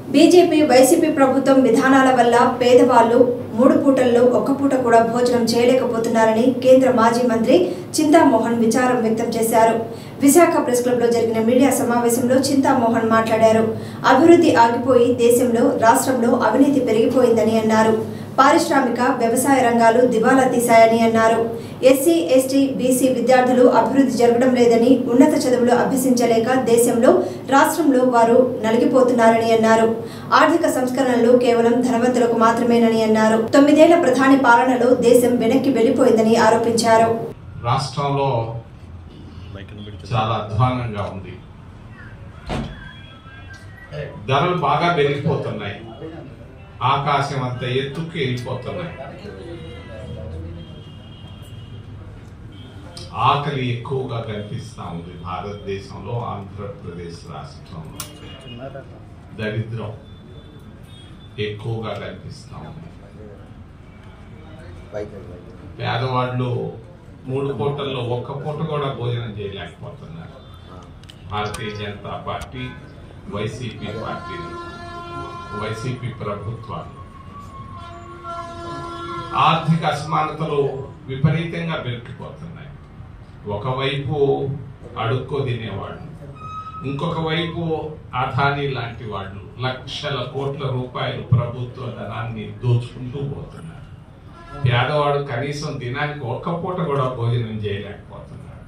BJP YCP ప్రభుత్వం విధానాల వల్ల పేదవాళ్లు మూడు పూటల్లో ఒక్క పూట కూడా భోజనం చేయలేకపోతున్నారని కేంద్ర మాజీ మంత్రి చింతామోహన్ విచారం వ్యక్తం చేశారు విశాఖ ప్రెస్ క్లబ్లో జరిగిన మీడియా సమావేశంలో చింతామోహన్ మాట్లాడారు అభివృద్ధి ఆగిపోయి దేశంలో రాష్ట్రంలో అవినీతి పెరిగిపోయిందని అన్నారు పారిశ్రామిక వ్యవసాయ రంగాలు దివాలా తీశాయని అన్నారు ఎస్సీ ఎస్టీ బీసీ విద్యార్థులు అభివృద్ధి జరగడం లేదని ఉన్నత చదువులు అభ్యసించలేక దేశంలో రాష్ట్రంలో వారు నలిగిపోతున్నారని అన్నారు ఆర్థిక సంస్కరణలు కేవలం ధనవంతులకు మాత్రమేనని అన్నారు తొమ్మిదేళ్ల ప్రధాని పాలనలో దేశం వెనక్కి వెళ్లిపోయిందని ఆరోపించారు రాష్ట్రంలో చాలా అధ్వానంగా ఉంది ధరలు బాగా పెరిగిపోతున్నాయి ఆకాశం అంత ఎత్తుకి వెళ్ళిపోతున్నాయి ఆకలి ఎక్కువగా కనిపిస్తా ఉంది భారతదేశంలో ఆంధ్రప్రదేశ్ రాష్ట్రంలో దరిద్రం ఎక్కువగా కనిపిస్తా ఉంది పేదవాళ్ళు మూడు పూటల్లో ఒక్క పూట కూడా భోజనం చేయలేకపోతున్నారు భారతీయ జనతా పార్టీ వైసీపీ పార్టీలు వైసీపీ ప్రభుత్వాలు ఆర్థిక అసమానతలు విపరీతంగా పెరిగిపోతున్నాయి ఒకవైపు అడుక్కో తినేవాళ్ళు ఇంకొక వైపు అదానీ లాంటి వాళ్ళు లక్షల కోట్ల రూపాయలు ప్రభుత్వ ధనాన్ని దోచుకుంటూ పోతున్నారు పేదవాడు కనీసం దినానికి ఒక్క పూట కూడా భోజనం చేయలేకపోతున్నాడు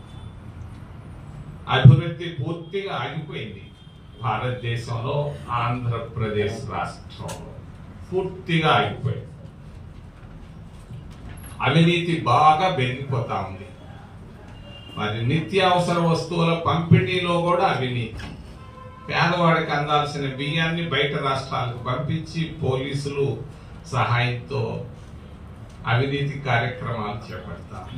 అభివృద్ధి పూర్తిగా ఆగిపోయింది భారతదేశంలో ఆంధ్రప్రదేశ్ రాష్ట్రంలో పూర్తిగా ఆగిపోయింది అవినీతి బాగా పెరిగిపోతా ఉంది మరి నిత్యావసర వస్తువుల పంపిణీలో కూడా అవినీతి పేదవాడికి అందాల్సిన బియ్యాన్ని బయట రాష్ట్రాలకు పంపించి పోలీసులు సహాయంతో అవినీతి కార్యక్రమాలు చేపడతారు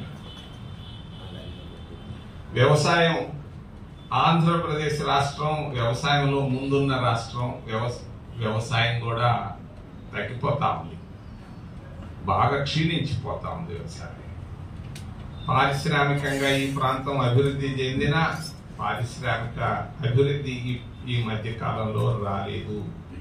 వ్యవసాయం ఆంధ్రప్రదేశ్ రాష్ట్రం వ్యవసాయంలో ముందున్న రాష్ట్రం వ్యవస్- వ్యవసాయం కూడా తగ్గిపోతా ఉంది బాగా క్షీణించిపోతా ఉంది వ్యవసాయం పారిశ్రామికంగా ఈ ప్రాంతం అభివృద్ధి చెందిన పారిశ్రామిక అభివృద్ధి ఈ- ఈ మధ్య కాలంలో రాలేదు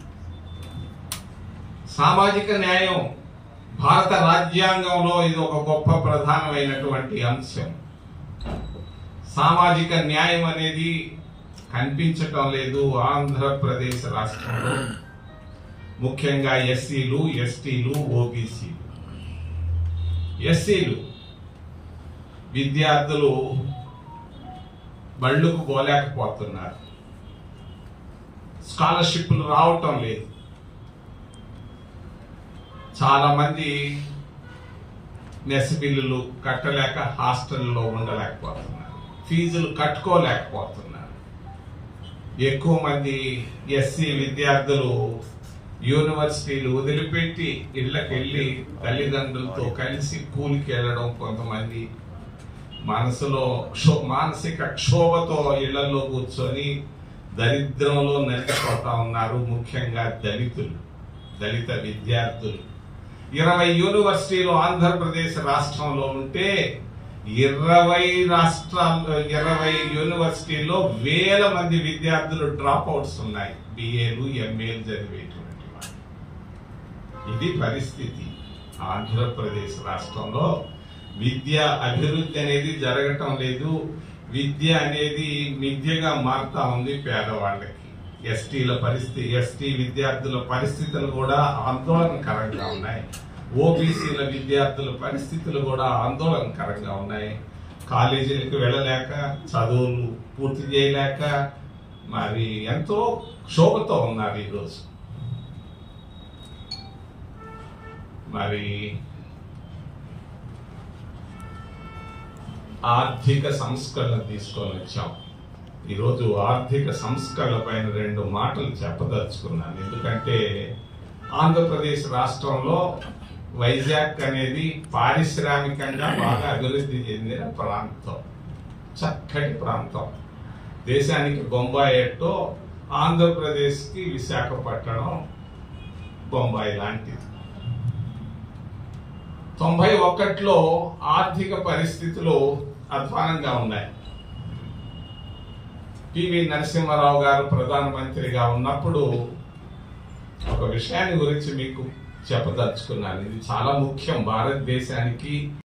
సామాజిక న్యాయం భారత రాజ్యాంగంలో ఇది ఒక గొప్ప ప్రధానమైనటువంటి అంశం సామాజిక న్యాయం అనేది కనిపించటం లేదు ఆంధ్రప్రదేశ్ రాష్ట్రంలో ముఖ్యంగా ఎస్సీలు ఎస్టీలు ఓబీసీలు ఎస్సీలు విద్యార్థులు బళ్ళుకు పోలేకపోతున్నారు స్కాలర్షిప్లు రావటం లేదు చాలా మంది మెస్ బిల్లులు కట్టలేక హాస్టల్లో ఉండలేకపోతున్నారు ఫీజులు కట్టుకోలేకపోతున్నారు ఎక్కువ మంది ఎస్సీ విద్యార్థులు యూనివర్సిటీలు వదిలిపెట్టి ఇళ్ళకెళ్ళి తల్లిదండ్రులతో కలిసి కూలికి వెళ్ళడం కొంతమంది మనసులో క్షో మానసిక క్షోభతో ఇళ్లలో కూర్చొని దరిద్రంలో నలిగిపోతా ఉన్నారు ముఖ్యంగా దళితులు దళిత విద్యార్థులు ఇరవై యూనివర్సిటీలు ఆంధ్రప్రదేశ్ రాష్ట్రంలో ఉంటే ఇరవై రాష్ట్రాల్లో ఇరవై యూనివర్సిటీల్లో వేల మంది విద్యార్థులు డ్రాప్ అవుట్స్ ఉన్నాయి బిఏలు ఎంఏలు చదివేటువంటి వాళ్ళు ఇది పరిస్థితి ఆంధ్రప్రదేశ్ రాష్ట్రంలో విద్య అభివృద్ధి అనేది జరగటం లేదు విద్య అనేది మిథ్యగా మారుతా ఉంది పేదవాళ్ళకి ఎస్టీల పరిస్థితి ఎస్టీ విద్యార్థుల పరిస్థితులు కూడా ఆందోళనకరంగా ఉన్నాయి ఓబీసీల విద్యార్థుల పరిస్థితులు కూడా ఆందోళనకరంగా ఉన్నాయి కాలేజీలకు వెళ్ళలేక చదువులు పూర్తి చేయలేక మరి ఎంతో క్షోభతో ఉన్నారు ఈరోజు మరి ఆర్థిక సంస్కరణ తీసుకొని వచ్చాం ఈరోజు ఆర్థిక సంస్కరణ పైన రెండు మాటలు చెప్పదలుచుకున్నాను ఎందుకంటే ఆంధ్రప్రదేశ్ రాష్ట్రంలో వైజాగ్ అనేది పారిశ్రామికంగా బాగా అభివృద్ధి చెందిన ప్రాంతం చక్కటి ప్రాంతం దేశానికి బొంబాయి ఎట్టో ఆంధ్రప్రదేశ్కి విశాఖపట్నం బొంబాయి లాంటిది తొంభై ఒకటిలో ఆర్థిక పరిస్థితులు అధ్వానంగా ఉన్నాయి పివి నరసింహారావు గారు ప్రధానమంత్రిగా ఉన్నప్పుడు ఒక విషయాన్ని గురించి మీకు చెప్పదలుచుకున్నాను ఇది చాలా ముఖ్యం భారతదేశానికి